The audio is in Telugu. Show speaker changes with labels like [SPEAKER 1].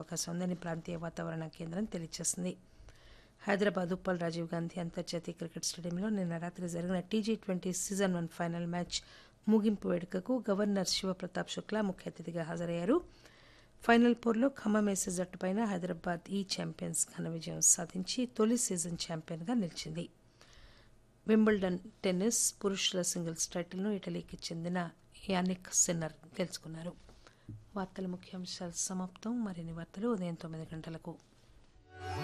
[SPEAKER 1] అవకాశం ఉందని ప్రాంతీయ వాతావరణ కేంద్రం తెలియజేసింది హైదరాబాద్ ఉప్పల్ రాజీవ్ గాంధీ అంతర్జాతీయ క్రికెట్ స్టేడియంలో నిన్న రాత్రి జరిగిన TG twenty season one final match ముగింపు వేడుకకు గవర్నర్ శివప్రతాప్ శుక్లా ముఖ్య అతిథిగా హాజరయ్యారు ఫైనల్ పోర్లో ఖమ్మం వేసే జట్టుపైన హైదరాబాద్ ఈ ఛాంపియన్స్ ఘన విజయం సాధించి తొలి సీజన్ ఛాంపియన్గా నిలిచింది వింబుల్డన్ టెన్నిస్ పురుషుల సింగిల్స్ టైటిల్ను ఇటలీకి చెందిన యానిక్ సిన్నర్ గెలుచుకున్నారు వార్తల ముఖ్యాంశాలు సమాప్తం మరిన్ని వార్తలు ఉదయం తొమ్మిది గంటలకు